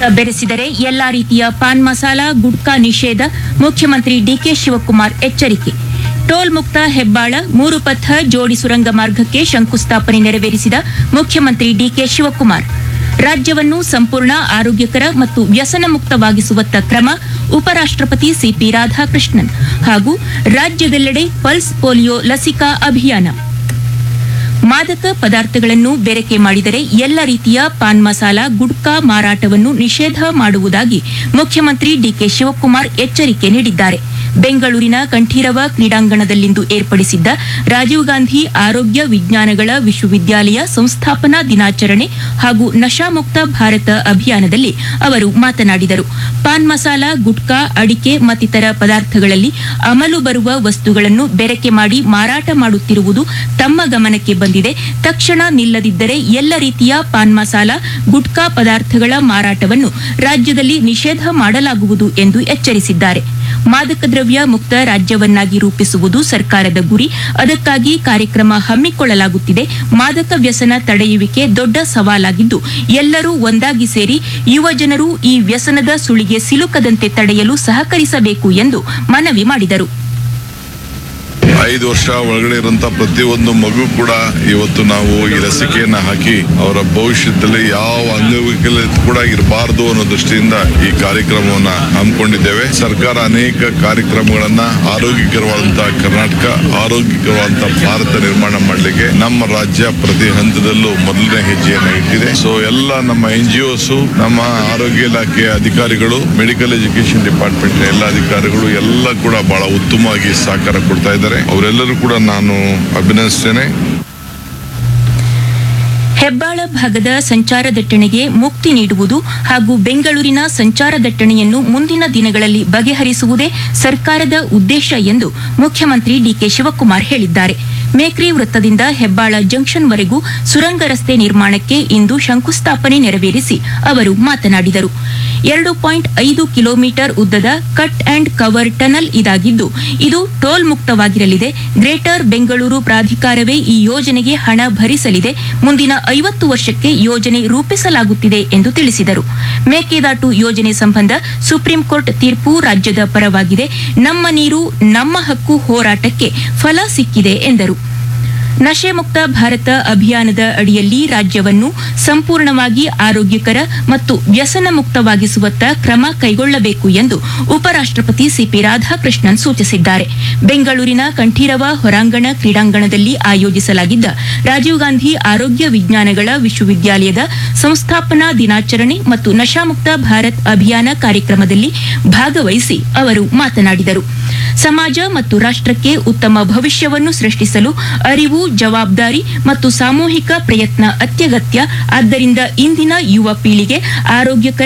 ಬೆರೆಸಿದರೆ ಎಲ್ಲಾ ರೀತಿಯ ಪಾನ್ ಮಸಾಲ ಗುಟ್ಕಾ ನಿಷೇಧ ಮುಖ್ಯಮಂತ್ರಿ ಡಿಕೆ ಶಿವಕುಮಾರ್ ಎಚ್ಚರಿಕೆ ಟೋಲ್ ಮುಕ್ತ ಹೆಬ್ಬಾಳ ಮೂರು ಪಥ ಜೋಡಿ ಸುರಂಗ ಮಾರ್ಗಕ್ಕೆ ಶಂಕುಸ್ಥಾಪನೆ ನೆರವೇರಿಸಿದ ಮುಖ್ಯಮಂತ್ರಿ ಡಿಕೆ ಶಿವಕುಮಾರ್ ರಾಜ್ಯವನ್ನು ಸಂಪೂರ್ಣ ಆರೋಗ್ಯಕರ ಮತ್ತು ವ್ಯಸನ ಮುಕ್ತವಾಗಿಸುವತ್ತ ಕ್ರಮ ಉಪರಾಷ್ಟ್ರಪತಿ ಸಿಪಿ ರಾಧಾಕೃಷ್ಣನ್ ಹಾಗೂ ರಾಜ್ಯದೆಲ್ಲೆಡೆ ಪಲ್ಸ್ ಪೋಲಿಯೋ ಲಸಿಕಾ ಅಭಿಯಾನ ಮಾದಕ ಪದಾರ್ಥಗಳನ್ನು ಬೆರಕೆ ಮಾಡಿದರೆ ಎಲ್ಲ ರೀತಿಯ ಪಾನ್ ಮಸಾಲ ಗುಡ್ಕಾ ಮಾರಾಟವನ್ನು ನಿಷೇಧ ಮಾಡುವುದಾಗಿ ಮುಖ್ಯಮಂತ್ರಿ ಡಿಕೆ ಶಿವಕುಮಾರ್ ಎಚ್ಚರಿಕೆ ನೀಡಿದ್ದಾರೆ ಬೆಂಗಳೂರಿನ ಕಂಠೀರವ ಕ್ರೀಡಾಂಗಣದಲ್ಲಿಂದು ಏರ್ಪಡಿಸಿದ್ದ ರಾಜೀವ್ ಗಾಂಧಿ ಆರೋಗ್ಯ ವಿಜ್ಞಾನಗಳ ವಿಶ್ವವಿದ್ಯಾಲಯ ಸಂಸ್ಥಾಪನಾ ದಿನಾಚರಣೆ ಹಾಗೂ ನಶಾಮುಕ್ತ ಭಾರತ ಅಭಿಯಾನದಲ್ಲಿ ಅವರು ಮಾತನಾಡಿದರು ಪಾನ್ ಮಸಾಲ ಗುಟ್ಕಾ ಅಡಿಕೆ ಮತ್ತಿತರ ಪದಾರ್ಥಗಳಲ್ಲಿ ಅಮಲು ಬರುವ ವಸ್ತುಗಳನ್ನು ಬೆರಕೆ ಮಾಡಿ ಮಾರಾಟ ಮಾಡುತ್ತಿರುವುದು ತಮ್ಮ ಗಮನಕ್ಕೆ ಬಂದಿದೆ ತಕ್ಷಣ ನಿಲ್ಲದಿದ್ದರೆ ಎಲ್ಲ ರೀತಿಯ ಪಾನ್ ಮಸಾಲ ಗುಟ್ಕಾ ಪದಾರ್ಥಗಳ ಮಾರಾಟವನ್ನು ರಾಜ್ಯದಲ್ಲಿ ನಿಷೇಧ ಮಾಡಲಾಗುವುದು ಎಂದು ಎಚ್ಚರಿಸಿದ್ದಾರೆ ಮಾದಕ ದ್ರವ್ಯ ಮುಕ್ತ ರಾಜ್ಯವನ್ನಾಗಿ ರೂಪಿಸುವುದು ಸರ್ಕಾರದ ಗುರಿ ಅದಕ್ಕಾಗಿ ಕಾರ್ಯಕ್ರಮ ಹಮ್ಮಿಕೊಳ್ಳಲಾಗುತ್ತಿದೆ ಮಾದಕ ವ್ಯಸನ ತಡೆಯುವಿಕೆ ದೊಡ್ಡ ಸವಾಲಾಗಿದ್ದು ಎಲ್ಲರೂ ಒಂದಾಗಿ ಸೇರಿ ಯುವ ಜನರು ಈ ವ್ಯಸನದ ಸುಳಿಗೆ ಸಿಲುಕದಂತೆ ತಡೆಯಲು ಸಹಕರಿಸಬೇಕು ಎಂದು ಮನವಿ ಮಾಡಿದರು ಐದು ವರ್ಷ ಒಳಗಡೆ ಇರುವಂತ ಪ್ರತಿಯೊಂದು ಮಗು ಕೂಡ ಇವತ್ತು ನಾವು ಈ ಲಸಿಕೆಯನ್ನ ಹಾಕಿ ಅವರ ಭವಿಷ್ಯದಲ್ಲಿ ಯಾವ ಅಂಗವೈಕಲ್ಯ ಕೂಡ ಇರಬಾರದು ಅನ್ನೋ ದೃಷ್ಟಿಯಿಂದ ಈ ಕಾರ್ಯಕ್ರಮವನ್ನ ಹಮ್ಮಿಕೊಂಡಿದ್ದೇವೆ ಸರ್ಕಾರ ಅನೇಕ ಕಾರ್ಯಕ್ರಮಗಳನ್ನ ಆರೋಗ್ಯಕರವಾದಂತಹ ಕರ್ನಾಟಕ ಆರೋಗ್ಯಕರವಾದಂತಹ ಭಾರತ ನಿರ್ಮಾಣ ಮಾಡಲಿಕ್ಕೆ ನಮ್ಮ ರಾಜ್ಯ ಪ್ರತಿ ಹಂತದಲ್ಲೂ ಮೊದಲನೇ ಹೆಜ್ಜೆಯನ್ನ ಇಟ್ಟಿದೆ ಸೊ ಎಲ್ಲ ನಮ್ಮ ಎನ್ ಜಿ ನಮ್ಮ ಆರೋಗ್ಯ ಇಲಾಖೆಯ ಅಧಿಕಾರಿಗಳು ಮೆಡಿಕಲ್ ಎಜುಕೇಶನ್ ಡಿಪಾರ್ಟ್ಮೆಂಟ್ ಎಲ್ಲ ಅಧಿಕಾರಿಗಳು ಎಲ್ಲ ಕೂಡ ಬಹಳ ಉತ್ತಮವಾಗಿ ಸಹಕಾರ ಕೊಡ್ತಾ ಇದ್ದಾರೆ ಅವರೆಲ್ಲರೂ ಕೂಡ ನಾನು ಅಭಿನಂದಿಸ್ತೇನೆ ಹೆಬ್ಬಾಳ ಭಾಗದ ಸಂಚಾರ ದಟ್ಟಣೆಗೆ ಮುಕ್ತಿ ನೀಡುವುದು ಹಾಗೂ ಬೆಂಗಳೂರಿನ ಸಂಚಾರ ದಟ್ಟಣೆಯನ್ನು ಮುಂದಿನ ದಿನಗಳಲ್ಲಿ ಬಗೆಹರಿಸುವುದೇ ಸರ್ಕಾರದ ಉದ್ದೇಶ ಎಂದು ಮುಖ್ಯಮಂತ್ರಿ ಡಿಕೆ ಶಿವಕುಮಾರ್ ಹೇಳಿದ್ದಾರೆ ಮೇಕ್ರಿ ವೃತ್ತದಿಂದ ಹೆಬ್ಬಾಳ ಜಂಕ್ಷನ್ವರೆಗೂ ಸುರಂಗ ರಸ್ತೆ ನಿರ್ಮಾಣಕ್ಕೆ ಇಂದು ಶಂಕುಸ್ಥಾಪನೆ ನೆರವೇರಿಸಿ ಅವರು ಮಾತನಾಡಿದರು ಎರಡು ಪಾಯಿಂಟ್ ಐದು ಕಿಲೋಮೀಟರ್ ಉದ್ದದ ಕಟ್ ಅಂಡ್ ಕವರ್ ಟನಲ್ ಇದಾಗಿದ್ದು ಇದು ಟೋಲ್ ಮುಕ್ತವಾಗಿರಲಿದೆ ಗ್ರೇಟರ್ ಬೆಂಗಳೂರು ಪ್ರಾಧಿಕಾರವೇ ಈ ಯೋಜನೆಗೆ ಹಣ ಭರಿಸಲಿದೆ ಮುಂದಿನ ಐವತ್ತು ವರ್ಷಕ್ಕೆ ಯೋಜನೆ ರೂಪಿಸಲಾಗುತ್ತಿದೆ ಎಂದು ತಿಳಿಸಿದರು ಮೇಕೆದಾಟು ಯೋಜನೆ ಸಂಬಂಧ ಸುಪ್ರೀಂ ಕೋರ್ಟ್ ತೀರ್ಪು ರಾಜ್ಯದ ಪರವಾಗಿದೆ ನಮ್ಮ ನೀರು ನಮ್ಮ ಹಕ್ಕು ಹೋರಾಟಕ್ಕೆ ಫಲ ಸಿಕ್ಕಿದೆ ಎಂದರು ನಶೆ ಮುಕ್ತ ಭಾರತ ಅಭಿಯಾನದ ಅಡಿಯಲ್ಲಿ ರಾಜ್ಯವನ್ನು ಸಂಪೂರ್ಣವಾಗಿ ಆರೋಗ್ಯಕರ ಮತ್ತು ವ್ಯಸನ ಮುಕ್ತವಾಗಿಸುವತ್ತ ಕ್ರಮ ಕೈಗೊಳ್ಳಬೇಕು ಎಂದು ಉಪರಾಷ್ಟ್ರಪತಿ ಸಿಪಿ ರಾಧಾಕೃಷ್ಣನ್ ಸೂಚಿಸಿದ್ದಾರೆ ಬೆಂಗಳೂರಿನ ಕಂಠೀರವ ಹೊರಾಂಗಣ ಕ್ರೀಡಾಂಗಣದಲ್ಲಿ ಆಯೋಜಿಸಲಾಗಿದ್ದ ರಾಜೀವ್ ಗಾಂಧಿ ಆರೋಗ್ಯ ವಿಜ್ಞಾನಗಳ ವಿಶ್ವವಿದ್ಯಾಲಯದ ಸಂಸ್ಥಾಪನಾ ದಿನಾಚರಣೆ ಮತ್ತು ನಶಾಮುಕ್ತ ಭಾರತ್ ಅಭಿಯಾನ ಕಾರ್ಯಕ್ರಮದಲ್ಲಿ ಭಾಗವಹಿಸಿ ಅವರು ಮಾತನಾಡಿದರು ಸಮಾಜ ಮತ್ತು ರಾಷ್ಟ್ರಕ್ಕೆ ಉತ್ತಮ ಭವಿಷ್ಯವನ್ನು ಸೃಷ್ಟಿಸಲು ಅರಿವು ಜವಾಬ್ದಾರಿ ಮತ್ತು ಸಾಮೂಹಿಕ ಪ್ರಯತ್ನ ಅತ್ಯಗತ್ಯ ಆದ್ದರಿಂದ ಇಂದಿನ ಯುವ ಪೀಳಿಗೆ ಆರೋಗ್ಯಕರ